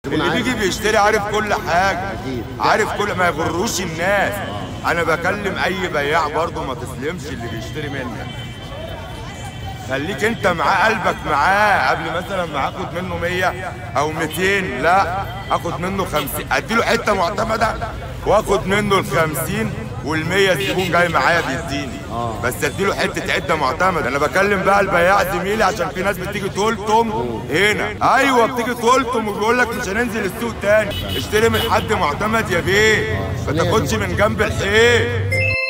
تكون اللي عارف. بيجي بيشتري عارف كل حاجه أكيد. عارف كل ما يغروش الناس انا بكلم اي بياع برضه ما تسلمش اللي بيشتري منك خليك انت معاه قلبك معاه قبل مثلا ما اخد منه 100 او 200 لا اخد منه 50 اديله حته معتمده واخد منه ال 50 وال 100 الزبون جاي معايا بيديني بس اديله حته عده معتمده انا بكلم بقى البياع زميلي عشان في ناس بتيجي تلطم هنا ايوه بتيجي تلطم وبيقول لك مش هننزل السوق تاني اشتري من حد معتمد يا بيه ما تاخدش من جنب الحيط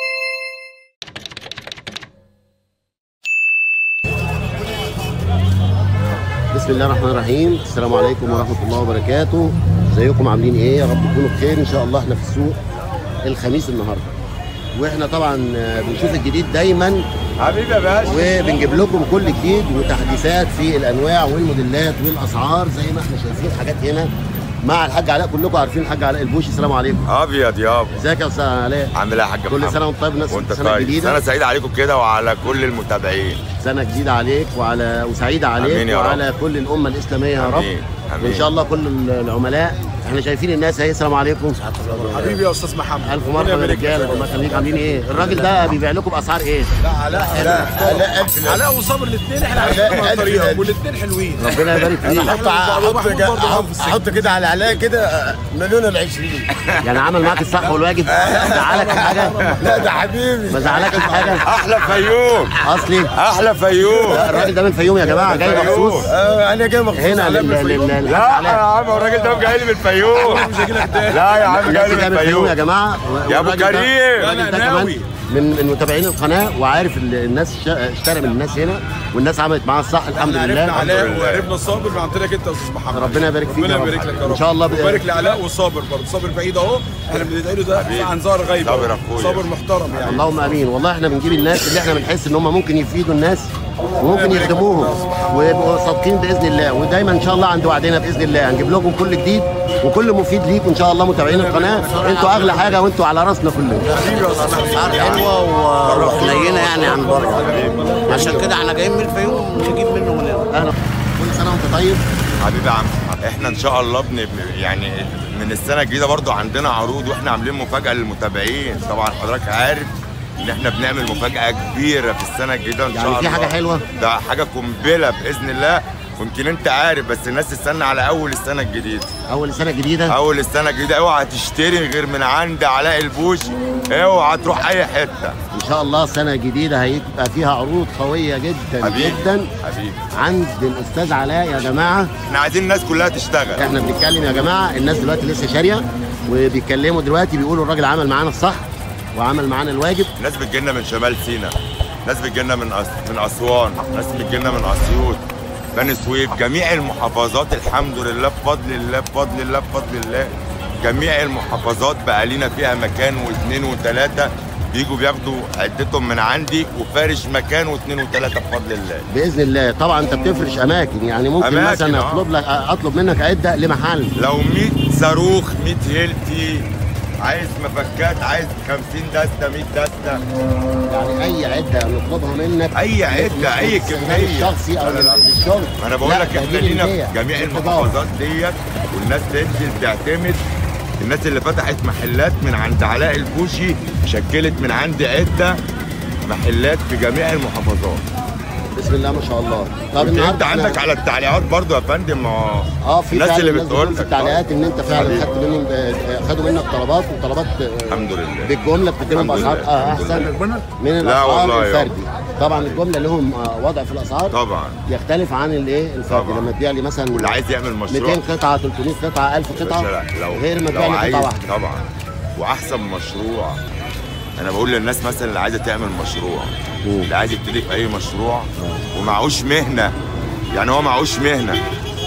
بسم الله الرحمن الرحيم السلام عليكم ورحمه الله وبركاته ازيكم عاملين ايه يا رب تكونوا بخير ان شاء الله احنا في السوق الخميس النهارده واحنا طبعا آه، بنشوف الجديد دايما حبيبي يا باشا وبنجيب لكم كل جديد وتحديثات في الانواع والموديلات والاسعار زي ما احنا شايفين حاجات هنا مع الحاج علاء كلكم عارفين الحاج علاء البوشي السلام عليكم ابيض يابا ازيك يا استاذ علاء عامل ايه يا حاج كل محمد؟ سنه وانت طيب الناس وانت سنه طيب جديده سنه سعيده عليكم كده وعلى كل المتابعين سنه جديده عليك وعلى وسعيده عليك آمين يا رب. وعلى كل الامه الاسلاميه يا رب آمين. آمين. وان شاء الله كل العملاء احنا شايفين الناس اهي السلام عليكم حبيبي يا استاذ محمد الف مرحبا يا رجاله الله يخليك عاملين ايه الراجل ده بيبيع لكم باسعار ايه لا علاء علاء علاء وصابر الاثنين احنا عارفين على الطريق والاثنين حلوين ربنا يبارك فيك احط احط احط كده على علاء كده مليون ال 20 يعني عمل معاك الصح والواجب زعلك في حاجه لا ده حبيبي ما زعلكش في حاجه احلى فيوم اصلي احلى فيوم لا، الراجل ده من الفيوم يا جماعه جاي مخصوص آه، انا جاي مخصوص هنا علاء لل- من الفيوم. لل- لل- لا يا عم هو الراجل ده جاي لي من الفيوم مش هجي لك تاني لا يا عم جاي الناس لي ده من من الفيوم يا الفيوم جماعه يا ابو والراجل ده- كريم الراجل ده أنا كمان ناوي. من من متابعين القناه وعارف ال- الناس شا- اشترى من الناس هنا والناس عملت معاه الصح الحمد احنا لله عرفنا علاء لله. وعرفنا صابر عن طريق انت يا استاذ محمد ربنا يبارك فيك ربنا يا رب. يبارك لك يا رب ان شاء الله ب- وبارك لعلاء وصابر برضه صابر بعيد اهو احنا بندعي له ده عن ظهر غيب صابر أخويا. صابر محترم يعني اللهم امين والله احنا بنجيب الناس اللي احنا بنحس ان هم ممكن يفيدوا الناس وممكن يخدموهم ويبقوا صادقين باذن الله ودايما ان شاء الله عند وعدنا باذن الله هنجيب لكم كل جديد وكل مفيد ليكم ان شاء الله متابعين القناه انتوا اغلى حاجه وانتوا على راسنا كلنا حبيبي يا استاذ محمد اسعار حلوه وحنينه يعني عن بره عشان كده احنا جايين من الفيوم نجيب منه من هنا اهلا كل سنه وانت طيب حبيبي يا عم احنا ان شاء الله بن يعني من السنه الجديده برضو عندنا عروض واحنا عاملين مفاجاه للمتابعين طبعا حضرتك عارف ان احنا بنعمل مفاجاه كبيره في السنه الجديده ان شاء يعني الله في حاجة حلوة؟ ده حاجه قنبله باذن الله ويمكن انت عارف بس الناس تستنى على اول السنه الجديده اول سنه جديده اول السنه الجديده اوعى تشتري غير من عند علاء البوش اوعى تروح اي حته ان شاء الله سنه جديده هيبقى فيها عروض قويه جدا حبيبي جدا حبيبي عند الاستاذ علاء يا جماعه احنا عايزين الناس كلها تشتغل احنا بنتكلم يا جماعه الناس دلوقتي لسه شاريه وبيتكلموا دلوقتي بيقولوا الراجل عمل معانا الصح وعمل معانا الواجب ناس بتجيلنا من شمال سيناء ناس بتجيلنا من أس... من اسوان ناس بتجيلنا من اسيوط بني سويف جميع المحافظات الحمد لله بفضل الله بفضل الله بفضل الله جميع المحافظات بقى لينا فيها مكان واثنين وثلاثه بيجوا بياخدوا عدتهم من عندي وفارش مكان واثنين وثلاثه بفضل الله باذن الله طبعا انت بتفرش اماكن يعني ممكن أماكن، مثلا آه. اطلب لك اطلب منك عده لمحل لو 100 صاروخ 100 هيلتي عايز مفكات عايز 50 دسته 100 دسته يعني اي عده نطلبها منك اي عده اي للاستخدام كميه الشخصي او لا، لا، لا. للشغل ما انا بقول لا، لك ده احنا دي لينا للبيع. في جميع للتجارة. المحافظات ديت والناس تنزل تعتمد الناس اللي فتحت محلات من عند علاء البوشي شكلت من عند عده محلات في جميع المحافظات بسم الله ما شاء الله طب انت, انت النهارده إحنا- عندك على التعليقات برضو يا فندم ما هو اه في الناس فعلا اللي الناس بتقول في لك التعليقات ان انت فعلا حبيبي. خدت منهم آه، خدوا منك طلبات وطلبات آه، الحمد لله بالجمله بتتكلم الحمد باسعار لله، اه الحمد احسن من لا الاسعار والله يا الفردي طبعا الجمله لهم آه، وضع في الاسعار طبعا يختلف عن الايه الفردي طبعا. لما تبيع لي مثلا واللي عايز يعمل مشروع 200 قطعه 300 قطعه 1000 قطعه باشا لا، لو غير ما لو تبيع لي عايز قطعه واحده طبعا واحسن مشروع انا بقول للناس مثلا اللي عايزه تعمل مشروع مم. اللي عايز يبتدي في اي مشروع ومعهوش مهنه يعني هو معهوش مهنه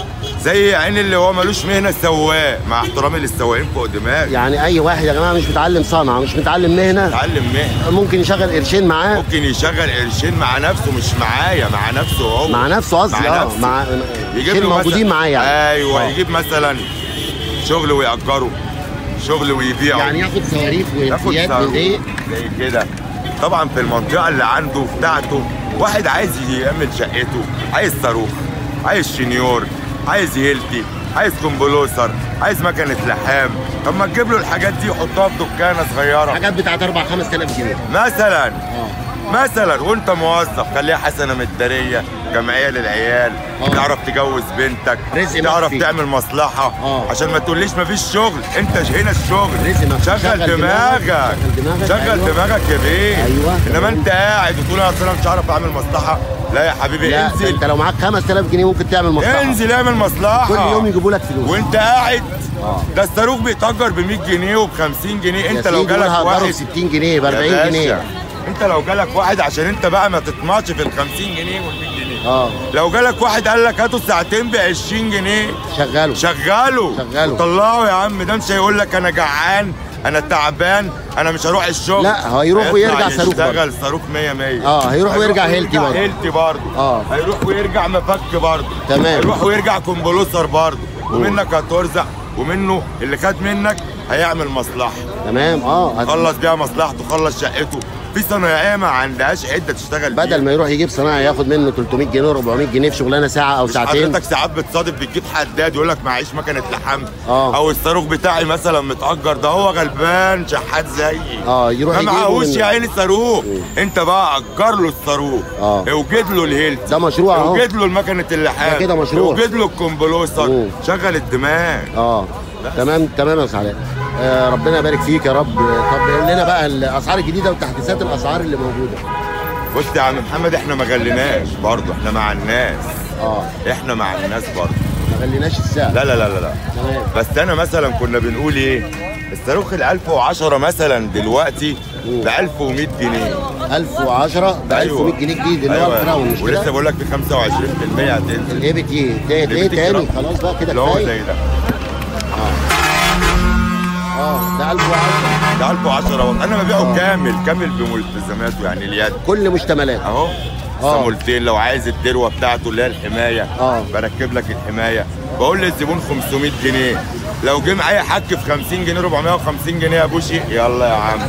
زي عين اللي هو ملوش مهنه سواق مع احترامي للسواقين فوق دماغي يعني اي واحد يا جماعه مش متعلم صنعه مش متعلم مهنه اتعلم مهنه ممكن يشغل قرشين معاه ممكن يشغل قرشين مع نفسه مش معايا مع نفسه هو مع نفسه قصدي مع اه نفسه. مع يجيب قرشين له موجودين مثلا- معاه يعني ايوه آه. يجيب مثلا شغل ويأجره شغل ويبيعه يعني ياخد صواريخ ياخد وامتياز من صاروخ ايه زي كده طبعا في المنطقه اللي عنده بتاعته واحد عايز يعمل شقته عايز صاروخ عايز شنيور عايز هيلتي عايز كمبلوسر عايز مكنه لحام طب ما تجيب له الحاجات دي وحطها في دكانه صغيره حاجات بتاعت 4 5000 جنيه مثلا اه مثلا وانت موظف خليها حسنه مداريه جمعيه للعيال آه. تعرف تجوز بنتك رزق تعرف مخفي. تعمل مصلحه آه. عشان ما تقوليش مفيش شغل انت هنا الشغل رزق مخفي. شغل شغل دماغك دماغك. شغل دماغك. شغل أيوة. دماغك يا بيه أيوة. انما تمام. انت قاعد وتقول اصل انا مش عارف اعمل مصلحه لا يا حبيبي لا انزل انت لو معاك 5000 جنيه ممكن تعمل مصلحه انزل اعمل مصلحه كل يوم يجيبوا لك فلوس وانت قاعد آه. ده الصاروخ بيتاجر ب 100 جنيه وب 50 جنيه يا انت لو سيدي جالك قولها واحد ب 60 جنيه ب يا 40 باشا، جنيه انت لو جالك واحد عشان انت بقى ما تطمعش في ال 50 جنيه وال 100 جنيه اه لو جالك واحد قال لك هاتوا الساعتين ب 20 جنيه شغاله شغله شغله. طلعه يا عم ده مش هيقول لك انا جعان انا تعبان انا مش هروح الشغل لا، هيروح هيطلع ويرجع صاروخ برضه. يشتغل صاروخ 100 100 اه، هيروح ويرجع هيلتي برضه. هيلتي برضه اه. هيروح ويرجع مفك برضه تمام. هيروح ويرجع كمبلوسر برضه ومنك هترزق ومنه اللي خد منك هيعمل مصلحه تمام اه هت- خلص بيها مصلحته خلص شقته في صنايعيه ما عندهاش عده تشتغل بدل بيها. ما يروح يجيب صناعي ياخد منه 300 جنيه 400 جنيه في شغلانه ساعه او مش ساعتين حضرتك ساعات بتصادف بتجيب حداد يقول لك معيش مكنه لحام آه. او الصاروخ بتاعي مثلا متاجر ده هو غلبان شحات زيي اه يروح ما يجيبه معهوش من- يا عيني صاروخ انت بقى اجر له الصاروخ آه. اوجد له الهيلت ده مشروع اهو اوجد له المكنه اللحام ده كده مشروع. اوجد له الكمبلوسر مم. شغل الدماغ اه تمام تمام يا استاذ علاء آه ربنا يبارك فيك يا رب طب قول لنا بقى الاسعار الجديده وتحديثات الاسعار اللي موجوده بص يا عم محمد احنا ما غليناش برضه احنا مع الناس اه احنا مع الناس برضه ما غليناش السعر لا لا لا لا لا تمام بس انا مثلا كنا بنقول ايه الصاروخ ال 1010 مثلا دلوقتي ب 1100 جنيه 1010 ب 1100 جنيه جديد اللي هو الكراون مش ولسه كده؟ بقول لك في 25% هتنزل الاي بي تي ده اللي ده بتيجي تاني كراون. خلاص بقى كده اللي هو كفايه زي ده اه ده 1010 ده 1010 والله انا ببيعه كامل كامل بملتزماته يعني اليد كل مشتملات اهو آه. صامولتين لو عايز الدروه بتاعته اللي هي الحمايه آه. بركب لك الحمايه بقول للزبون 500 جنيه لو جه معايا حك في 50 جنيه 450 جنيه يا بوشي يلا يا عم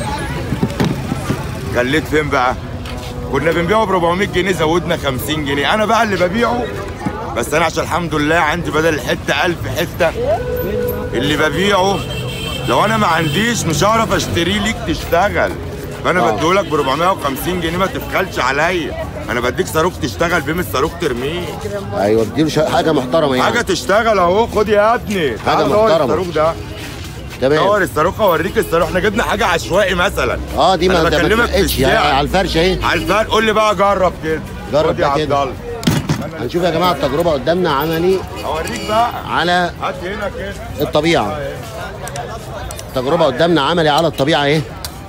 خليت فين بقى كنا بنبيعه ب 400 جنيه زودنا 50 جنيه انا بقى اللي ببيعه بس انا عشان الحمد لله عندي بدل الحته 1000 حته اللي ببيعه لو انا ما عنديش مش هعرف اشتريه ليك تشتغل فانا آه. بديهولك ب 450 جنيه ما تبخلش عليا انا بديك صاروخ تشتغل بيه مش صاروخ ترميه ايوه اديله شا- حاجه محترمه يعني حاجه تشتغل اهو خد يا ابني تعال دور محترمة. الصاروخ ده دور تمام الصاروخ اوريك الصاروخ احنا جبنا حاجه عشوائي مثلا اه دي ما أنا ده ما بكلمك في تفقدش يعني السعر. على الفرش اهي على الفرق قول لي بقى جرب كده جرب خد يا بقى عبد كده. الله هنشوف يا جماعه التجربه قدامنا عملي اوريك بقى على هات هنا كده الطبيعه التجربه قدامنا عملي على الطبيعه اهي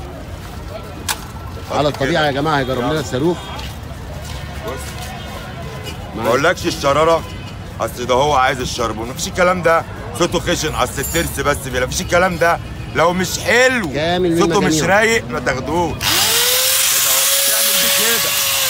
على الطبيعه يا جماعه هيجرب لنا الصاروخ ما اقولكش الشراره اصل ده هو عايز الشربون مفيش الكلام ده صوته خشن اصل الترس بس بيلا مفيش الكلام ده لو مش حلو كامل من صوته مش مجاميعه. رايق ما تاخدوش كده اهو تعمل بيه كده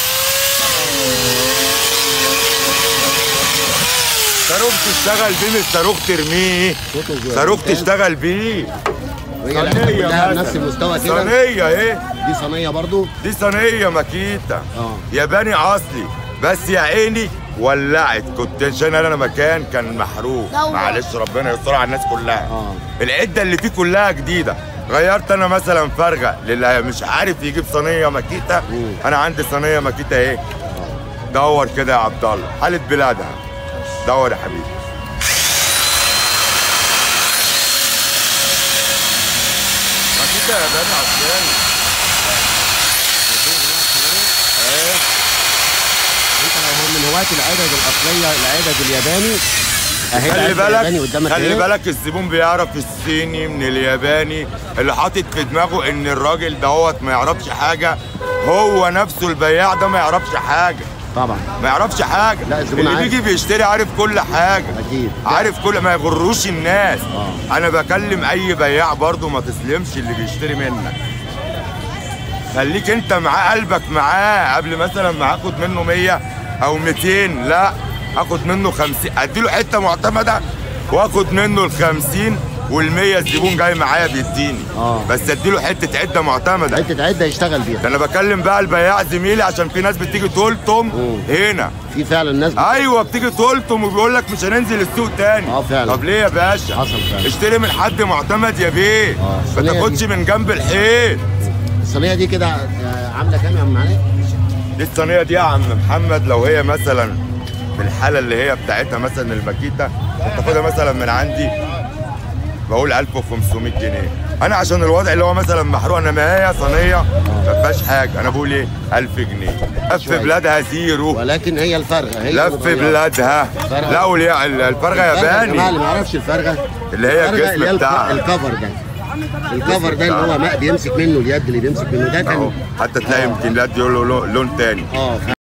صاروخ تشتغل بيه مش صاروخ ترميه صوته زي- صاروخ ممتاز. تشتغل بيه وهي الأجهزة كلها مثلاً. بنفس المستوى كده صينيه ايه دي صينيه برضو دي صينيه ماكيتا اه. ياباني اصلي بس يا عيني ولعت كنت عشان انا مكان كان محروق معلش ربنا يستر على الناس كلها اه. العده اللي فيه كلها جديده غيرت انا مثلا فرغه للي مش عارف يجيب صينيه ماكيتا مم. انا عندي صينيه ماكيتا اهي دور كده يا عبد الله حاله بلادها دور يا حبيبي ماكيتا ياباني عسكري انت لو هو من هواة العدد الاصليه العدد الياباني اهي خلي العدد الياباني بالك قدامك خلي اهي. بالك الزبون بيعرف الصيني من الياباني اللي حاطط في دماغه ان الراجل دهوت ما يعرفش حاجه هو نفسه البياع ده ما يعرفش حاجه طبعا ما يعرفش حاجه لا، الزبون اللي عارف. بيجي بيشتري عارف كل حاجه اكيد عارف كل ما يغروش الناس آه. انا بكلم اي بياع برضه ما تسلمش اللي بيشتري منك خليك انت معاه قلبك معاه قبل مثلا ما اخد منه 100 او 200 لا اخد منه 50 اديله حته معتمده واخد منه ال 50 والمية الزبون جاي معايا بيديني آه. بس اديله حته عده معتمده حته عده يشتغل بيها ده انا بكلم بقى البياع زميلي عشان في ناس بتيجي تلطم هنا في فعلا ناس بت- ايوه بتيجي تلطم وبيقول لك مش هننزل السوق تاني آه فعلا. طب ليه يا باشا حصل فعلا. اشتري من حد معتمد يا بيه آه، ما الصينية تاخدش دي. من جنب الحيط الصينيه دي كده آه، عامله كام يا عم علي؟ دي الصينيه دي يا عم محمد لو هي مثلا بالحاله اللي هي بتاعتها مثلا الماكيته هتاخدها مثلا من عندي بقول 1500 جنيه انا عشان الوضع اللي هو مثلا محروق انا ما هي صينيه ما فيهاش حاجه انا بقول ايه 1000 جنيه لف شوية. بلادها زيرو ولكن هي الفرغه هي لف متغيرة. بلادها الفرغة. لا واليا- الفرغه الفرغة يا جماعه اللي ياباني ما يعرفش الفرغه اللي هي الفرغة الجسم اللي هي الك- بتاعها. الكفر ده الكفر ده اللي هو ما بيمسك منه اليد اللي بيمسك منه ده اهو كان حتى تلاقي يمكن لا يقول له لون تاني اه